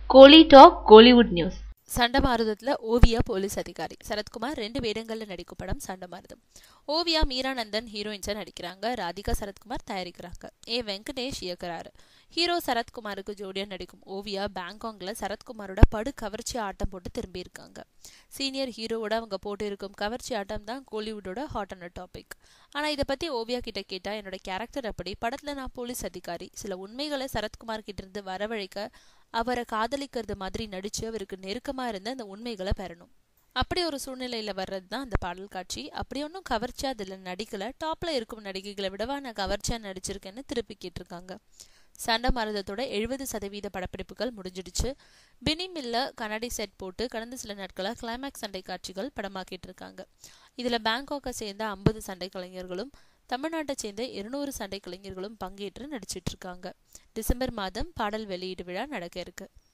கோலி talk Kollywood news சண்டமாருதத்தில் Oviya police அதிகாரி சரத்குமார் ரெண்டு வேடங்களில் நடிக்கும் படம் சண்டமாருதம் ஓவியா மீரானந்தன் ஹீரோயின்ஸாக நடிக்கிறாங்க ராதிகா சரத்குமார் தயாரிக்கிறாங்க ஏ வெங்கடேஷ் இயக்குறாரு ஹீரோ சரத்குமாருக்கு ஜோடியாக நடிக்கும் ஓவியா பேங்காக்ல சரத்குமாரோட படு கவர்ச்சி ஆட்டம் போட்டு திரும்பியிருக்காங்க சீனியர் ஹீரோவோட அவங்க போட்டு இருக்கும் கவர்ச்சி ஆட்டம் தான் கோலிவுட்டோட ஹாட்டான டாபிக் ஆனால் இதை பற்றி ஓவியா கிட்ட கேட்டால் என்னோட கேரக்டர் அப்படி படத்தில் நான் போலீஸ் அதிகாரி சில உண்மைகளை சரத்குமார் கிட்ட இருந்து வரவழைக்க அவரை காதலிக்கிறது மாதிரி நடிச்சு அவருக்கு நெருக்கமா இருந்த அந்த உண்மைகளை பெறணும் அப்படி ஒரு சூழ்நிலையில வர்றது தான் அந்த பாடல் காட்சி அப்படி ஒன்றும் கவர்ச்சியா அதில் நடிக்கல டாப்ல இருக்கும் நடிகைகளை விடவா நான் கவர்ச்சியா நடிச்சிருக்கேன்னு திருப்பி கேட்டிருக்காங்க சண்டை மருதத்தோட எழுபது சதவீத படப்பிடிப்புகள் முடிஞ்சிடுச்சு பினி மில்ல கண்ணாடி செட் போட்டு கடந்த சில நாட்களாக கிளைமேக்ஸ் சண்டை காட்சிகள் படமாக்கிட்டு இருக்காங்க இதுல பேங்காக்கை சேர்ந்த ஐம்பது சண்டை கலைஞர்களும் தமிழ்நாட்டை சேர்ந்த இருநூறு சண்டை கலைஞர்களும் பங்கேற்று நடிச்சிட்டு இருக்காங்க டிசம்பர் மாதம் பாடல் வெளியீடு விழா நடக்க இருக்கு